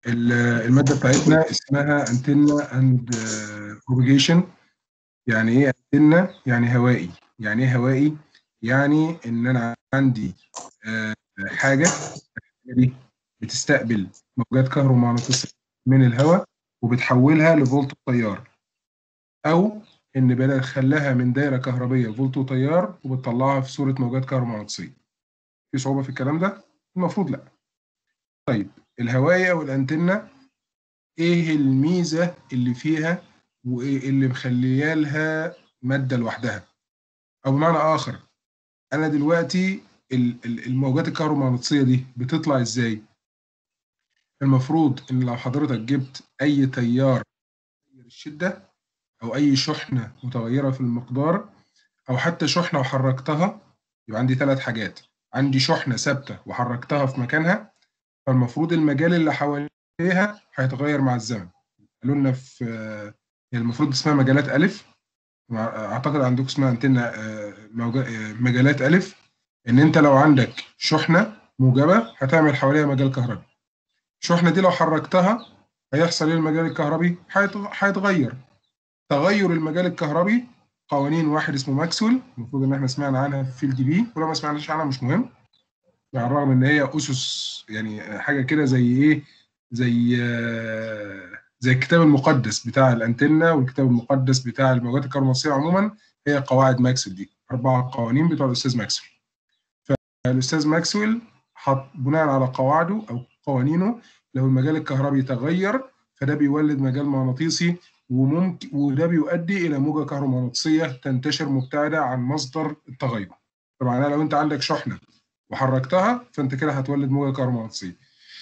الماده بتاعتنا اسمها انتنا اند بروبيجيشن يعني ايه انتنا يعني هوائي يعني ايه هوائي يعني ان انا عندي حاجه دي بتستقبل موجات كهرومغناطيسيه من الهواء وبتحولها لفولت تيار او ان بدخلها من دايره كهربيه فولت وتيار وبتطلعها في صوره موجات كهرومغناطيسيه في صعوبه في الكلام ده المفروض لا طيب الهوايه والانتنه ايه الميزه اللي فيها وايه اللي مخليه لها ماده لوحدها او بمعنى اخر انا دلوقتي الموجات الكهرومغناطيسيه دي بتطلع ازاي المفروض ان لو حضرتك جبت اي تيار الشده او اي شحنه متغيره في المقدار او حتى شحنه وحركتها يبقى عندي ثلاث حاجات عندي شحنه ثابته وحركتها في مكانها فالمفروض المجال اللي حواليها هيتغير مع الزمن قالوا لنا في هي المفروض اسمها مجالات الف اعتقد عندكم اسمها انتنا مجالات الف ان انت لو عندك شحنه موجبه هتعمل حواليها مجال كهربي الشحنه دي لو حركتها هيحصل ايه المجال الكهربي هيتغير تغير المجال الكهربي قوانين واحد اسمه ماكسويل المفروض ان احنا سمعنا عنها في فيلد بي ولو ما سمعناش عنها مش مهم يعني رغم ان هي اسس يعني حاجه كده زي ايه زي زي الكتاب المقدس بتاع الانتنه والكتاب المقدس بتاع الموجات الكهرومغناطيسيه عموما هي قواعد ماكسويل دي اربع قوانين بتوع الاستاذ ماكسويل فالاستاذ ماكسويل حط بناء على قواعده او قوانينه لو المجال الكهربي تغير فده بيولد مجال مغناطيسي وممكن وده بيؤدي الى موجه كهرومغناطيسيه تنتشر مبتعده عن مصدر التغير طبعا لو انت عندك شحنه وحركتها فانت كده هتولد موجه كهرومغناطيسيه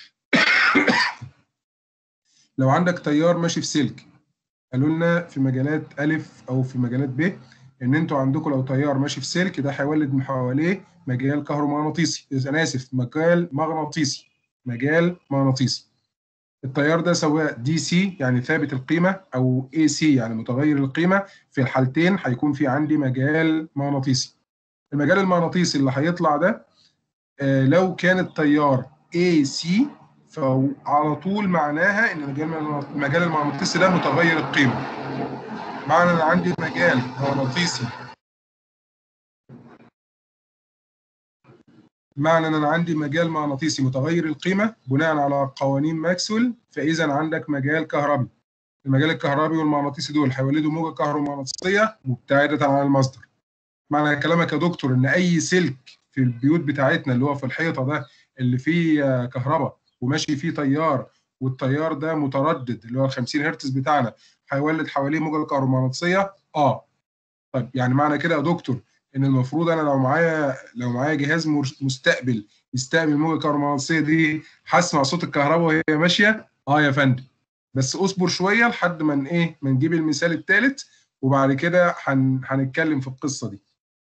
لو عندك تيار ماشي في سلك قالوا لنا في مجالات الف او في مجالات ب ان انتوا عندكم لو تيار ماشي في سلك ده هيولد من حواليه مجال كهرومغناطيسي انا اسف مجال مغناطيسي مجال مغناطيسي التيار ده سواء دي سي يعني ثابت القيمه او اي سي يعني متغير القيمه في الحالتين هيكون في عندي مجال مغناطيسي المجال المغناطيسي اللي هيطلع ده آه لو كان التيار اي سي فعلى طول معناها ان المجال المغناطيسي ده متغير القيمه معنى ان عندي مجال مغناطيسي معنى ان انا عندي مجال مغناطيسي متغير القيمه بناء على قوانين ماكسويل فاذا عندك مجال كهربي المجال الكهربي والمغناطيسي دول هيولدوا موجه كهرومغناطيسيه مبتعده عن المصدر معنى كلامك يا دكتور ان اي سلك في البيوت بتاعتنا اللي هو في الحيطه ده اللي فيه كهرباء وماشي فيه تيار والتيار ده متردد اللي هو ال 50 هرتز بتاعنا هيولد حواليه موجه كهرومغناطيسيه اه طيب يعني معنى كده يا دكتور ان المفروض انا لو معايا لو معايا جهاز مستقبل يستقبل الموجه الكهرومغناطيسيه دي هسمع صوت الكهرباء وهي ماشيه اه يا فندم بس اصبر شويه لحد ما ايه ما نجيب المثال الثالث وبعد كده هن... هنتكلم في القصه دي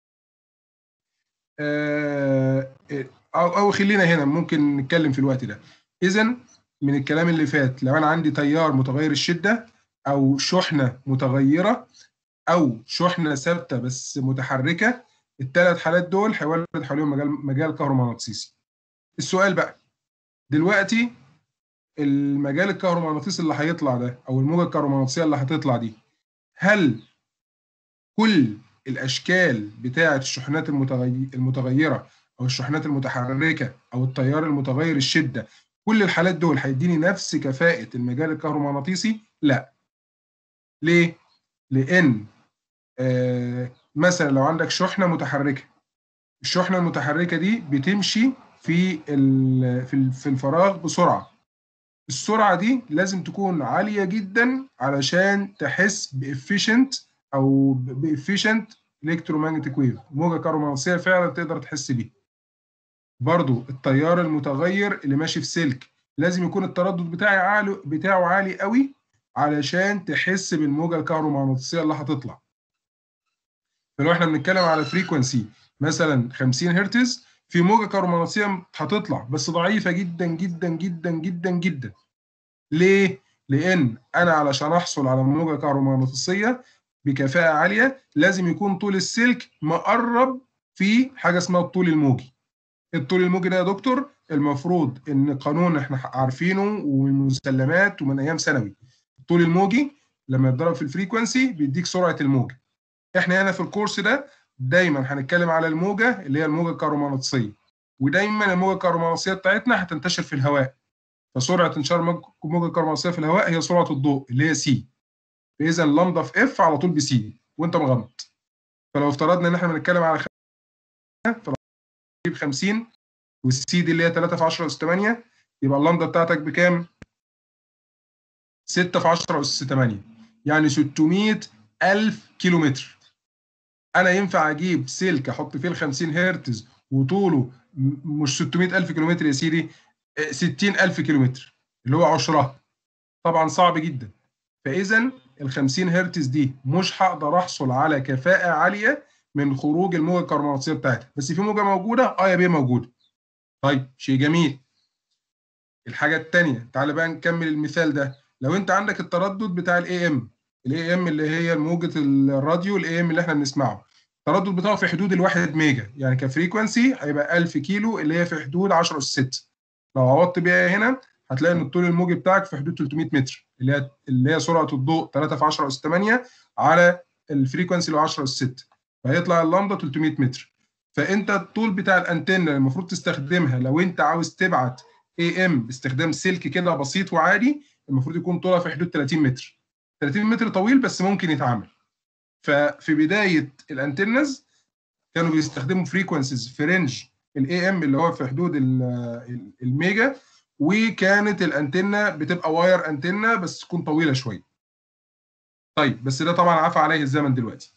آه... او او خلينا هنا ممكن نتكلم في الوقت ده اذا من الكلام اللي فات لو انا عندي تيار متغير الشده او شحنه متغيره او شحنه ثابته بس متحركه الثلاث حالات دول هيولد حواليهم مجال مجال كهرومغناطيسي السؤال بقى دلوقتي المجال الكهرومغناطيسي اللي هيطلع ده او الموجه الكهرومغناطيسيه اللي هتطلع دي هل كل الاشكال بتاعه الشحنات المتغيره او الشحنات المتحركه او التيار المتغير الشده كل الحالات دول هيديني نفس كفاءه المجال الكهرومغناطيسي لا ليه لان آه مثلا لو عندك شحنه متحركه الشحنه المتحركه دي بتمشي في في في الفراغ بسرعه السرعه دي لازم تكون عاليه جدا علشان تحس بافيشنت او بافيشنت الكترومagnetic ويف موجه كهرومغناطيسيه فعلا تقدر تحس بيها برضو التيار المتغير اللي ماشي في سلك لازم يكون التردد بتاعي عالي بتاعه عالي قوي علشان تحس بالموجه الكهرومغناطيسيه اللي هتطلع فلو احنا بنتكلم على فريكونسي مثلا 50 هرتز في موجه كهرومغناطيسيه هتطلع بس ضعيفه جدا جدا جدا جدا جدا ليه لان انا علشان احصل على موجه كهرومغناطيسيه بكفاءه عاليه لازم يكون طول السلك مقرب في حاجه اسمها الطول الموجي الطول الموجي ده يا دكتور المفروض ان قانون احنا عارفينه ومن مسلمات ومن ايام ثانوي الطول الموجي لما يتضرب في الفريكونسي بيديك سرعه الموجه احنا هنا في الكورس ده دايما هنتكلم على الموجه اللي هي الموجه الكهرومغناطيسيه ودايما الموجه الكهرومغناطيسيه بتاعتنا هتنتشر في الهواء فسرعه انتشار الموجه الكهرومغناطيسيه في الهواء هي سرعه الضوء اللي هي سي فاذا لامدا في اف على طول بسي وانت مغمض فلو افترضنا ان احنا بنتكلم على فلو 50 والسي دي اللي هي 3 في 10 اس 8 يبقى اللامدا بتاعتك بكام؟ 6 في 10 اس 8 يعني 600 ألف كيلو متر أنا ينفع أجيب سلك أحط فيه ال 50 هرتز وطوله مش 600 ألف كيلو متر يا سيدي 60 ألف كيلو متر اللي هو عشرها طبعا صعب جدا فإذا ال 50 هرتز دي مش هقدر أحصل على كفاءة عالية من خروج الموجة الكهرومغناطيسية بتاعتها بس في موجة موجودة اه يا بيه موجودة طيب شيء جميل الحاجة الثانية تعالى بقى نكمل المثال ده لو انت عندك التردد بتاع الاي ام الاي ام اللي هي موجة الراديو الاي ام اللي احنا بنسمعه التردد بتاعه في حدود الواحد ميجا يعني كفريكونسي هيبقى 1000 كيلو اللي هي في حدود 10 اس 6 لو عوضت بيها هنا هتلاقي ان الطول الموجي بتاعك في حدود 300 متر اللي هي اللي هي سرعه الضوء 3 في 10 اس 8 على الفريكونسي اللي هو 10 اس 6 فهيطلع اللامدا 300 متر فانت الطول بتاع الانتنه المفروض تستخدمها لو انت عاوز تبعت اي ام باستخدام سلك كده بسيط وعادي المفروض يكون طولها في حدود 30 متر 30 متر طويل بس ممكن يتعمل ففي بدايه الانتنز كانوا بيستخدموا فريكونسيز في رينج الاي ام اللي هو في حدود الميجا وكانت الانتنه بتبقى واير انتنه بس تكون طويله شويه طيب بس ده طبعا عفى عليه الزمن دلوقتي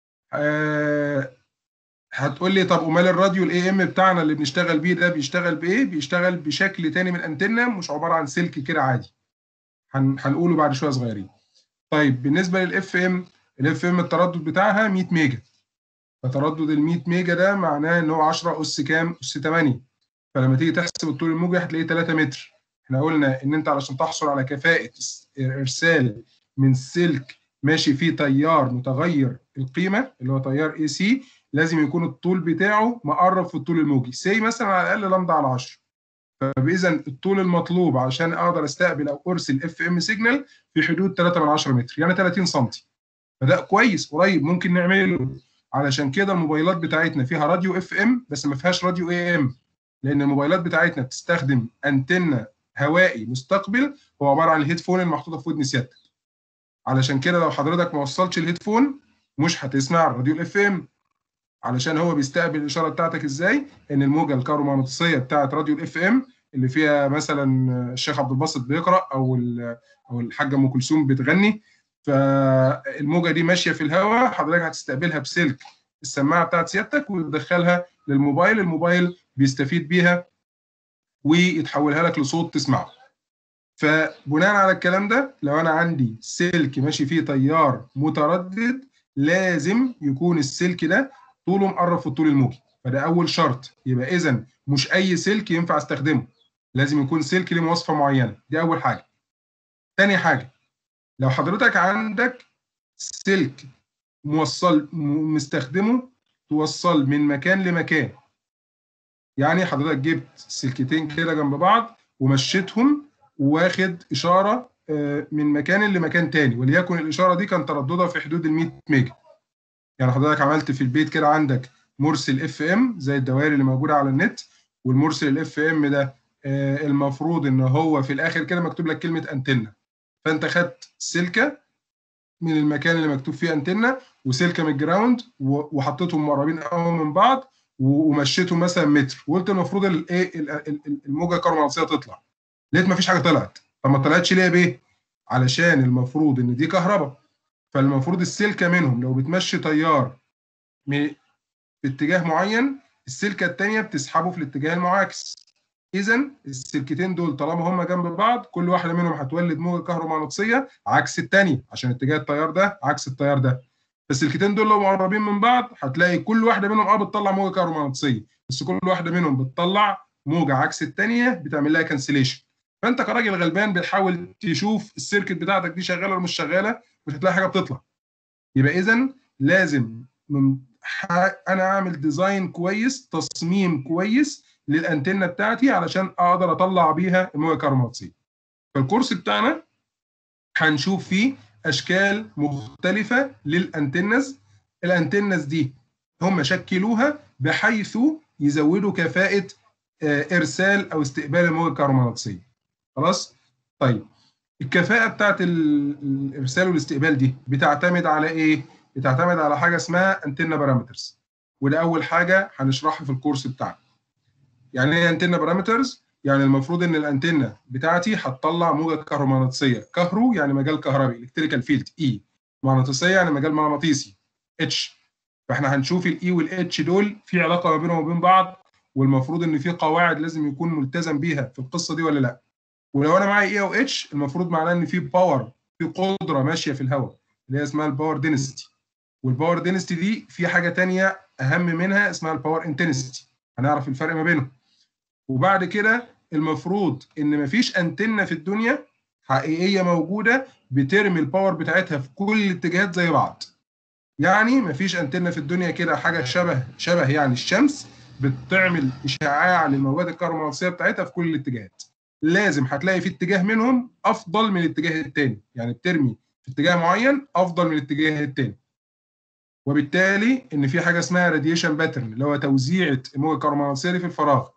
أه هتقول لي طب امال الراديو الاي ام بتاعنا اللي بنشتغل بيه ده بيشتغل بايه بيشتغل بشكل تاني من انتنه مش عباره عن سلك كده عادي هنقوله بعد شويه صغيرين طيب بالنسبه للاف ام الاف ام التردد بتاعها 100 ميجا فتردد ال 100 ميجا ده معناه ان هو 10 اس كام اس 8 فلما تيجي تحسب الطول الموجي هتلاقيه 3 متر احنا قلنا ان انت علشان تحصل على كفاءه ارسال من سلك ماشي فيه تيار متغير القيمه اللي هو تيار اي سي لازم يكون الطول بتاعه مقرب في الطول الموجي سي مثلا على الاقل لامدا على 10 فاذا الطول المطلوب عشان اقدر استقبل او ارسل اف ام سيجنال في حدود 3 من 10 متر يعني 30 سم فده كويس قريب ممكن نعمله علشان كده الموبايلات بتاعتنا فيها راديو اف ام بس ما فيهاش راديو اي ام لان الموبايلات بتاعتنا بتستخدم انتنه هوائي مستقبل هو عباره عن الهيدفون المحطوطه في ودن سيادتك علشان كده لو حضرتك ما وصلتش الهيدفون مش هتسمع الراديو الاف ام علشان هو بيستقبل الاشاره بتاعتك ازاي ان الموجه الكهرومغناطيسيه بتاعت راديو الاف ام اللي فيها مثلا الشيخ عبد الباسط بيقرا او او الحاجه ام كلثوم بتغني فالموجه دي ماشيه في الهواء حضرتك هتستقبلها بسلك السماعه بتاعت سيادتك وتدخلها للموبايل الموبايل بيستفيد بيها ويتحولها لك لصوت تسمعه فبناء على الكلام ده لو انا عندي سلك ماشي فيه تيار متردد لازم يكون السلك ده طوله مقرب في الطول الموجي فده اول شرط يبقى اذا مش اي سلك ينفع استخدمه لازم يكون سلك له مواصفه معينه دي اول حاجه تاني حاجه لو حضرتك عندك سلك موصل مستخدمه توصل من مكان لمكان يعني حضرتك جبت سلكتين كده جنب بعض ومشيتهم واخد اشاره من مكان لمكان تاني وليكن الاشاره دي كان ترددها في حدود ال 100 ميجا يعني حضرتك عملت في البيت كده عندك مرسل اف ام زي الدوائر اللي موجوده على النت والمرسل الاف ام ده المفروض ان هو في الاخر كده مكتوب لك كلمه انتنه فانت خدت سلكه من المكان اللي مكتوب فيه انتنه وسلكه من الجراوند وحطيتهم مقربين قوي من بعض ومشيتهم مثلا متر وقلت المفروض الايه الموجه الكهرومغناطيسيه تطلع لقيت مفيش حاجه طلعت طب ما طلعتش ليه بيه؟ علشان المفروض ان دي كهرباء فالمفروض السلكه منهم لو بتمشي تيار في اتجاه معين السلكه الثانيه بتسحبه في الاتجاه المعاكس اذا السلكتين دول طالما هم جنب بعض كل واحده منهم هتولد موجه كهرومغناطيسيه عكس الثانيه عشان اتجاه التيار ده عكس التيار ده فالسلكتين دول لو مقربين من بعض هتلاقي كل واحده منهم اه بتطلع موجه كهرومغناطيسيه بس كل واحده منهم بتطلع موجه عكس الثانيه بتعمل لها كانسليشن فانت كراجل غلبان بتحاول تشوف السيركت بتاعتك دي شغاله ولا مش شغاله مش هتلاقي حاجه بتطلع يبقى اذا لازم من انا اعمل ديزاين كويس تصميم كويس للانتنه بتاعتي علشان اقدر اطلع بيها الموجه الكهرومغناطيسيه فالكورس بتاعنا هنشوف فيه اشكال مختلفه للانتنز الانتنز دي هم شكلوها بحيث يزودوا كفاءه ارسال او استقبال الموجه الكهرومغناطيسيه خلاص طيب الكفاءه بتاعت الارسال والاستقبال دي بتعتمد على ايه بتعتمد على حاجه اسمها انتنا بارامترز وده اول حاجه هنشرحها في الكورس بتاعنا يعني ايه انتنا بارامترز يعني المفروض ان الانتنه بتاعتي هتطلع موجه كهرومغناطيسيه كهرو يعني مجال كهربي الكتريكال فيلد اي مغناطيسيه يعني مجال مغناطيسي اتش فاحنا هنشوف الاي والاتش دول في علاقه ما بينهم وبين بعض والمفروض ان في قواعد لازم يكون ملتزم بيها في القصه دي ولا لا ولو انا معايا اي او اتش المفروض معناه ان في باور في قدره ماشيه في الهواء اللي هي اسمها الباور دينستي والباور دينستي دي في حاجه ثانيه اهم منها اسمها الباور انتنستي هنعرف الفرق ما بينهم وبعد كده المفروض ان مفيش انتنه في الدنيا حقيقيه موجوده بترمي الباور بتاعتها في كل الاتجاهات زي بعض يعني مفيش انتنه في الدنيا كده حاجه شبه شبه يعني الشمس بتعمل اشعاع للمواد الكهرومغناطيسيه بتاعتها في كل الاتجاهات لازم هتلاقي في اتجاه منهم افضل من الاتجاه الثاني يعني بترمي في اتجاه معين افضل من الاتجاه الثاني وبالتالي ان في حاجه اسمها راديشن باترن اللي هو توزيعه الموجه الكهرومغناطيسيه في الفراغ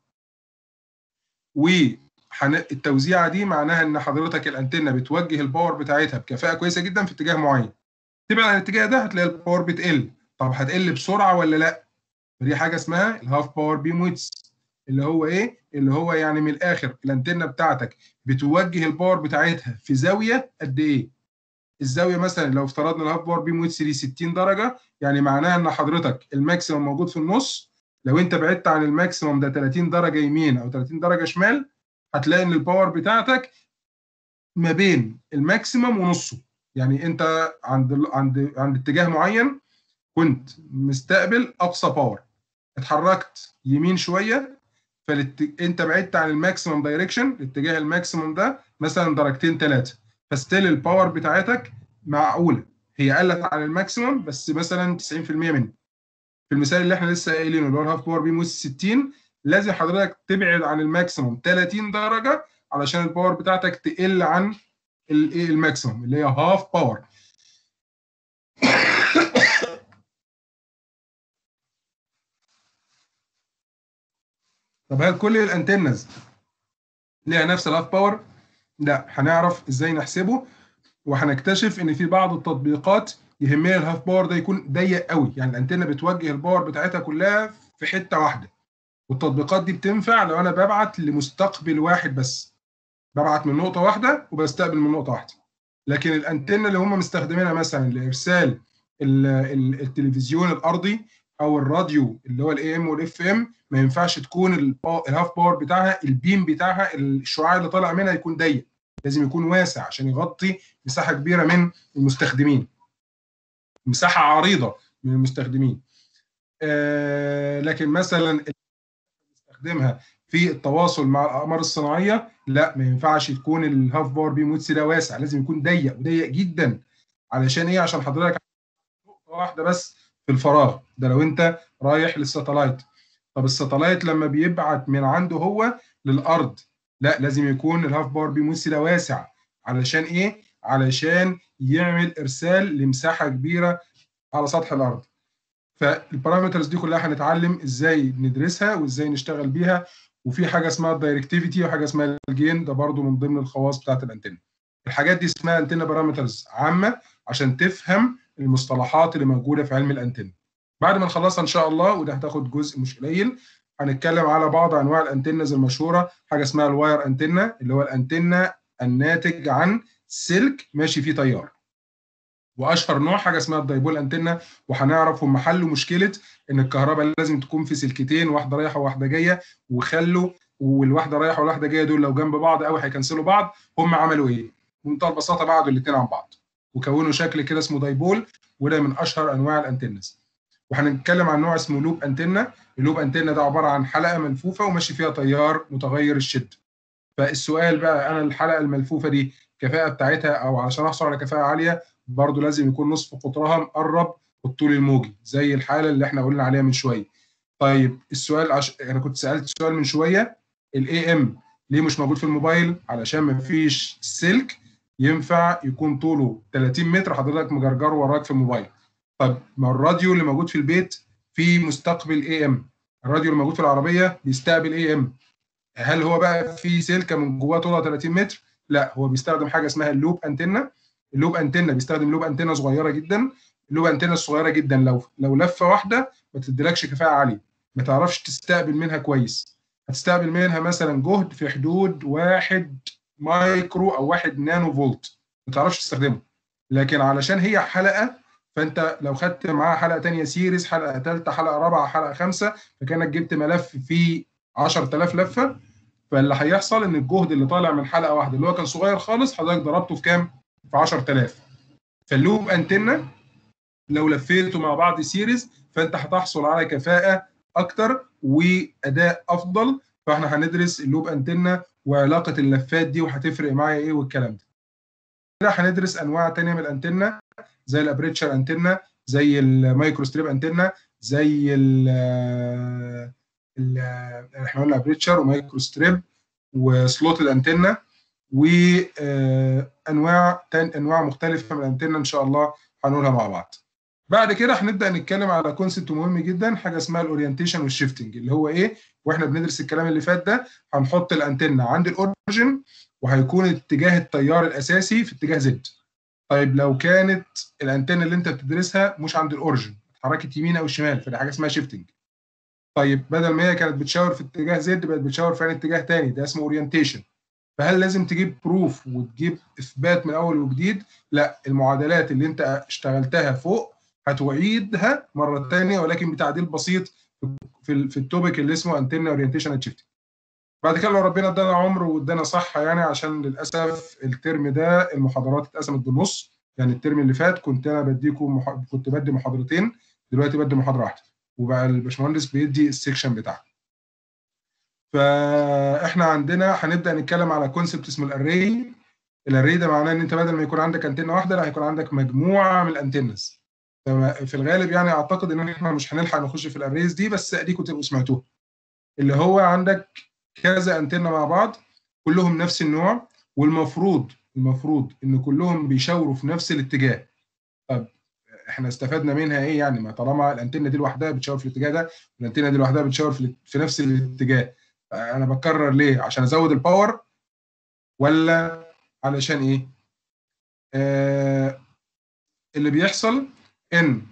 والتوزيعه دي معناها ان حضرتك الانتنه بتوجه الباور بتاعتها بكفاءه كويسه جدا في اتجاه معين تبعد عن الاتجاه ده هتلاقي الباور بتقل طب هتقل بسرعه ولا لا دي حاجه اسمها الهاف باور بيم ويتس اللي هو ايه اللي هو يعني من الاخر الانتنه بتاعتك بتوجه الباور بتاعتها في زاويه قد ايه الزاويه مثلا لو افترضنا الهاف باور بيم ويتس دي 60 درجه يعني معناها ان حضرتك الماكسيمم موجود في النص لو انت بعدت عن الماكسيمم ده 30 درجه يمين او 30 درجه شمال هتلاقي ان الباور بتاعتك ما بين الماكسيمم ونصه يعني انت عند عند عند اتجاه معين كنت مستقبل اقصى باور اتحركت يمين شويه فانت انت بعدت عن الماكسيمم دايركشن الاتجاه الماكسيمم ده مثلا درجتين ثلاثه فستيل الباور بتاعتك معقوله هي قلت عن الماكسيمم بس مثلا 90% منه في المثال اللي احنا لسه قايلينه اللي هو الهاف باور بيم 60 لازم حضرتك تبعد عن الماكسيمم 30 درجه علشان الباور بتاعتك تقل عن الماكسيمم اللي هي هاف باور طب هل كل الانتنز ليها نفس الهاف باور؟ لا هنعرف ازاي نحسبه وهنكتشف ان في بعض التطبيقات يهمنا الهاف باور ده يكون ضيق قوي يعني الانتنه بتوجه الباور بتاعتها كلها في حته واحده والتطبيقات دي بتنفع لو انا ببعت لمستقبل واحد بس ببعت من نقطه واحده وبستقبل من نقطه واحده لكن الانتنه اللي هم مستخدمينها مثلا لارسال التلفزيون الارضي او الراديو اللي هو الاي ام والاف ام ما ينفعش تكون الهاف باور بتاعها البيم بتاعها الشعاع اللي طالع منها يكون ضيق لازم يكون واسع عشان يغطي مساحه كبيره من المستخدمين مساحه عريضه من المستخدمين آه لكن مثلا نستخدمها في التواصل مع الاقمار الصناعيه لا ما ينفعش تكون الهاف باور بيم ويتس ده واسع لازم يكون ضيق وضيق جدا علشان ايه عشان حضرتك نقطه واحده بس في الفراغ ده لو انت رايح للساتلايت طب الساتلايت لما بيبعت من عنده هو للارض لا لازم يكون الهاف باور بيم ويتس ده واسع علشان ايه علشان يعمل ارسال لمساحه كبيره على سطح الارض فالبارامترز دي كلها هنتعلم ازاي ندرسها وازاي نشتغل بيها وفي حاجه اسمها الدايركتيفيتي وحاجه اسمها الجين ده برضو من ضمن الخواص بتاعت الانتنه الحاجات دي اسمها انتنه بارامترز عامه عشان تفهم المصطلحات اللي موجوده في علم الانتنه بعد ما نخلصها ان شاء الله وده هتاخد جزء مش قليل هنتكلم على بعض انواع الانتنز المشهوره حاجه اسمها الواير انتنه اللي هو الانتنه الناتج عن سلك ماشي فيه تيار واشهر نوع حاجه اسمها الدايبول انتنه وهنعرف هم حلوا مشكله ان الكهرباء لازم تكون في سلكتين واحده رايحه وواحده جايه وخلوا والواحده رايحه والواحده جايه دول لو جنب بعض قوي هيكنسلوا بعض هم عملوا ايه؟ بمنتهى البساطه بعدوا الاثنين عن بعض وكونوا شكل كده اسمه دايبول وده من اشهر انواع الانتنز وهنتكلم عن نوع اسمه لوب انتنه اللوب انتنه ده عباره عن حلقه ملفوفه وماشي فيها تيار متغير الشده فالسؤال بقى انا الحلقه الملفوفه دي الكفاءه بتاعتها او عشان احصل على كفاءه عاليه برضو لازم يكون نصف قطرها مقرب الطول الموجي زي الحاله اللي احنا قلنا عليها من شويه طيب السؤال عش... انا كنت سالت سؤال من شويه الاي ام ليه مش موجود في الموبايل علشان ما فيش سلك ينفع يكون طوله 30 متر حضرتك مجرجره وراك في الموبايل طب ما الراديو اللي موجود في البيت فيه مستقبل اي ام الراديو اللي موجود في العربيه بيستقبل اي ام هل هو بقى في سلكه من جواه طولها 30 متر لا هو بيستخدم حاجه اسمها اللوب انتنا اللوب انتنا بيستخدم لوب انتنا صغيره جدا اللوب انتنا الصغيره جدا لو لو لفه واحده ما تديلكش كفاءه عاليه ما تعرفش تستقبل منها كويس هتستقبل منها مثلا جهد في حدود واحد مايكرو او واحد نانو فولت ما تعرفش تستخدمه لكن علشان هي حلقه فانت لو خدت معاها حلقه ثانيه سيريز حلقه ثالثه حلقه رابعه حلقه خامسه فكانك جبت ملف فيه 10000 لفه فاللي هيحصل ان الجهد اللي طالع من حلقه واحده اللي هو كان صغير خالص حضرتك ضربته في كام؟ في 10000 فاللوب انتنا لو لفيته مع بعض سيريز فانت هتحصل على كفاءه اكتر واداء افضل فاحنا هندرس اللوب انتنا وعلاقه اللفات دي وهتفرق معايا ايه والكلام ده. كده هندرس انواع ثانيه من الانتنا زي الابريتشر انتنا زي المايكرو ستريب انتنا زي ال احنا قلنا ابريتشر ومايكرو ستريب وسلوت الانتنا وانواع انواع مختلفه من الانتنا ان شاء الله هنقولها مع بعض. بعد كده هنبدا نتكلم على كونسيبت مهم جدا حاجه اسمها الاورينتيشن والشيفتنج اللي هو ايه واحنا بندرس الكلام اللي فات ده هنحط الانتنه عند الاوريجن وهيكون اتجاه التيار الاساسي في اتجاه زد طيب لو كانت الانتنه اللي انت بتدرسها مش عند الاوريجن اتحركت يمين او شمال فدي حاجه اسمها شيفتنج طيب بدل ما هي كانت بتشاور في اتجاه زد بقت بتشاور في اتجاه تاني ده اسمه اورينتيشن فهل لازم تجيب بروف وتجيب اثبات من اول وجديد لا المعادلات اللي انت اشتغلتها فوق هتعيدها مره ثانيه ولكن بتعديل بسيط في في التوبيك اللي اسمه انتنا اورينتيشن اند شيفتنج بعد كده لو ربنا ادانا عمر وادانا صحه يعني عشان للاسف الترم ده المحاضرات اتقسمت بالنص يعني الترم اللي فات كنت انا بديكم مح... كنت بدي محاضرتين دلوقتي بدي محاضره واحده وبقى الباشمهندس بيدي السكشن بتاعه فاحنا عندنا هنبدا نتكلم على كونسبت اسمه الاري الاري ده معناه ان انت بدل ما يكون عندك انتنه واحده لا هيكون عندك مجموعه من الانتنز في الغالب يعني اعتقد ان احنا مش هنلحق نخش في الاريز دي بس اديكم تبقوا سمعتوها اللي هو عندك كذا انتنه مع بعض كلهم نفس النوع والمفروض المفروض ان كلهم بيشاوروا في نفس الاتجاه طب احنا استفدنا منها ايه يعني ما طالما الانتنه دي لوحدها بتشاور في الاتجاه ده والانتنه دي لوحدها بتشاور في, في نفس الاتجاه انا بكرر ليه عشان ازود الباور ولا علشان ايه آه اللي بيحصل ان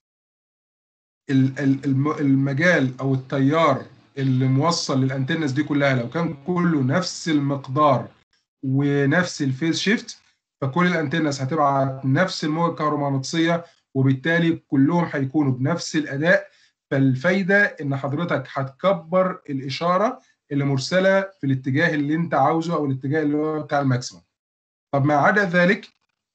المجال او التيار اللي موصل للانتنس دي كلها لو كان كله نفس المقدار ونفس الفيز شيفت فكل الانتنس هتبعت نفس الموجه الكهرومغناطيسيه وبالتالي كلهم هيكونوا بنفس الاداء فالفايده ان حضرتك هتكبر الاشاره اللي مرسله في الاتجاه اللي انت عاوزه او الاتجاه اللي هو بتاع الماكسيمم طب ما عدا ذلك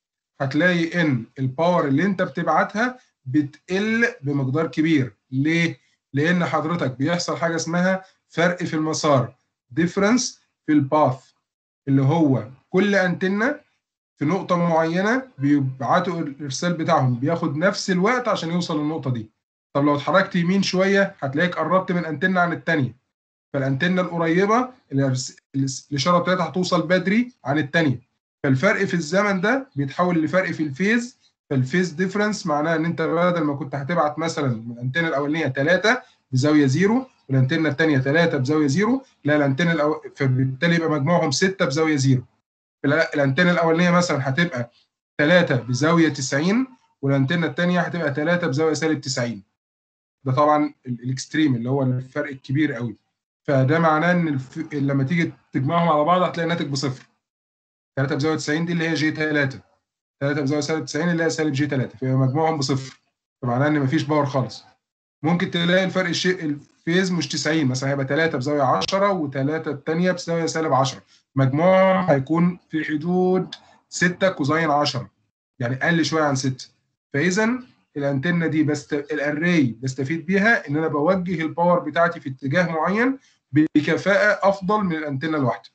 هتلاقي ان الباور اللي انت بتبعتها بتقل بمقدار كبير ليه لان حضرتك بيحصل حاجه اسمها فرق في المسار ديفرنس في الباث اللي هو كل انتنه في نقطه معينه بيبعتوا الارسال بتاعهم بياخد نفس الوقت عشان يوصل للنقطه دي طب لو اتحركت يمين شويه هتلاقيك قربت من انتنه عن الثانيه فالانتنه القريبه الاشاره بتاعتها هتوصل بدري عن الثانيه فالفرق في الزمن ده بيتحول لفرق في الفيز فالفيز ديفرنس معناها ان انت بدل ما كنت هتبعت مثلا من الانتنه الاولانيه 3 بزاويه زيرو والانتنه الثانيه 3 بزاويه زيرو لا الانتنه الأو... فبالتالي يبقى مجموعهم 6 بزاويه زيرو الانتنه الاولانيه مثلا هتبقى 3 بزاويه 90 والانتنه الثانيه هتبقى 3 بزاويه سالب 90 ده طبعا الاكستريم اللي هو الفرق الكبير قوي فده معناه ان الف... لما تيجي تجمعهم على بعض هتلاقي الناتج بصفر 3 بزاويه 90 دي اللي هي جي 3 3 بزاويه سالب 90 اللي هي سالب جي 3 فيبقى مجموعهم بصفر فمعناه ان مفيش باور خالص ممكن تلاقي الفرق الشيء الفيز مش 90 مثلا هيبقى 3 بزاويه 10 و3 الثانيه بزاويه سالب 10 مجموعهم هيكون في حدود 6 كوزين 10 يعني اقل شويه عن 6 فاذا الانتنه دي بست الاري بستفيد بيها ان انا بوجه الباور بتاعتي في اتجاه معين بكفاءه افضل من الانتنه الواحده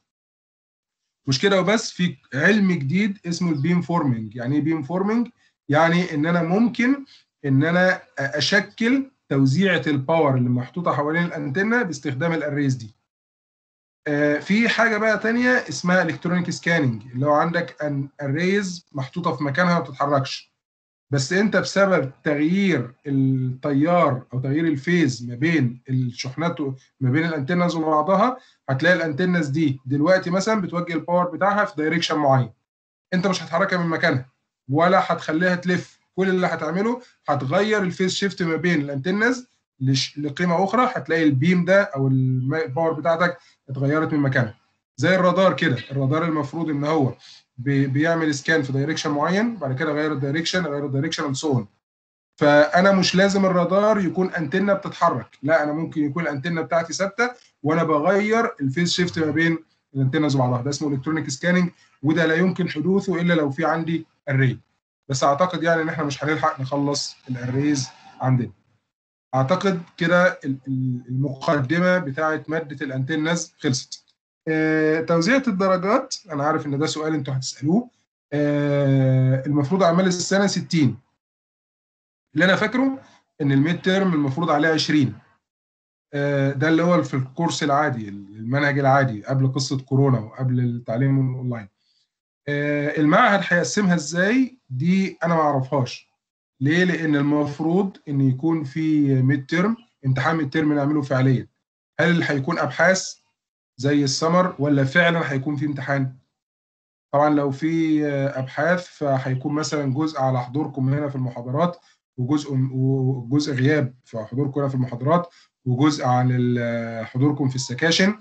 مش كده وبس في علم جديد اسمه البيم فورمينج يعني ايه بيم فورمينج يعني ان انا ممكن ان انا اشكل توزيعه الباور اللي محطوطه حوالين الانتنه باستخدام الاريز دي آه، في حاجه بقى تانية اسمها الكترونيك سكاننج اللي هو عندك ان اريز محطوطه في مكانها ما بتتحركش بس انت بسبب تغيير التيار او تغيير الفيز ما بين الشحنات ما بين الانتنز وبعضها هتلاقي الانتنز دي دلوقتي مثلا بتوجه الباور بتاعها في دايركشن معين انت مش هتحركها من مكانها ولا هتخليها تلف كل اللي هتعمله هتغير الفيز شيفت ما بين الانتنز لقيمه اخرى هتلاقي البيم ده او الباور بتاعتك اتغيرت من مكانها زي الرادار كده الرادار المفروض ان هو بيعمل سكان في دايركشن معين بعد كده غير الدايركشن غير الدايركشن اند سو فانا مش لازم الرادار يكون انتنه بتتحرك لا انا ممكن يكون الانتنه بتاعتي ثابته وانا بغير الفيز شيفت ما بين الانتنز وبعضها ده اسمه الكترونيك سكاننج وده لا يمكن حدوثه الا لو في عندي اري بس اعتقد يعني ان احنا مش هنلحق نخلص الاريز عندنا اعتقد كده المقدمه بتاعه ماده الانتنز خلصت آه، توزيعة الدرجات أنا عارف إن ده سؤال أنتوا هتسألوه آه، المفروض أعمال السنة 60 اللي أنا فاكره إن الميد تيرم المفروض عليه 20 آه، ده اللي هو في الكورس العادي المنهج العادي قبل قصة كورونا وقبل التعليم الأونلاين المعهد هيقسمها إزاي دي أنا ما أعرفهاش ليه؟ لأن المفروض إن يكون في ميد تيرم امتحان ميد تيرم نعمله فعليا هل هيكون أبحاث زي السمر ولا فعلا هيكون في امتحان طبعا لو في ابحاث فهيكون مثلا جزء على حضوركم هنا في المحاضرات وجزء وجزء غياب في حضوركم هنا في المحاضرات وجزء عن حضوركم في السكاشن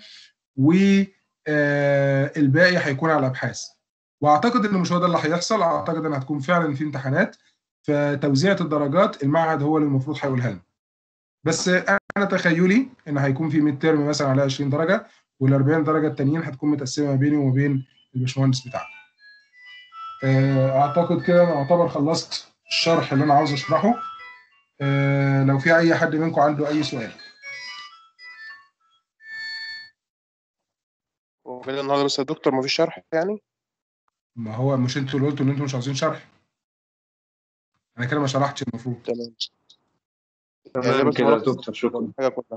والباقي هيكون على الابحاث واعتقد ان مش هو ده اللي هيحصل اعتقد ان هتكون فعلا في امتحانات فتوزيعه الدرجات المعهد هو اللي المفروض هيقولها لنا بس انا تخيلي ان هيكون في ميد ترم مثلا على 20 درجه وال 40 درجه التانيين هتكون متقسمه ما بيني وما بين الباشمهندس بتاعنا. آه، اعتقد كده انا اعتبر خلصت الشرح اللي انا عاوز اشرحه. آه، لو في اي حد منكم عنده اي سؤال. وكده النهارده بس يا دكتور مفيش شرح يعني؟ ما هو مش انتوا اللي قلتوا ان انتوا مش عاوزين شرح. انا كده ما شرحتش المفروض. تمام. تمام كده يا دكتور شكرا.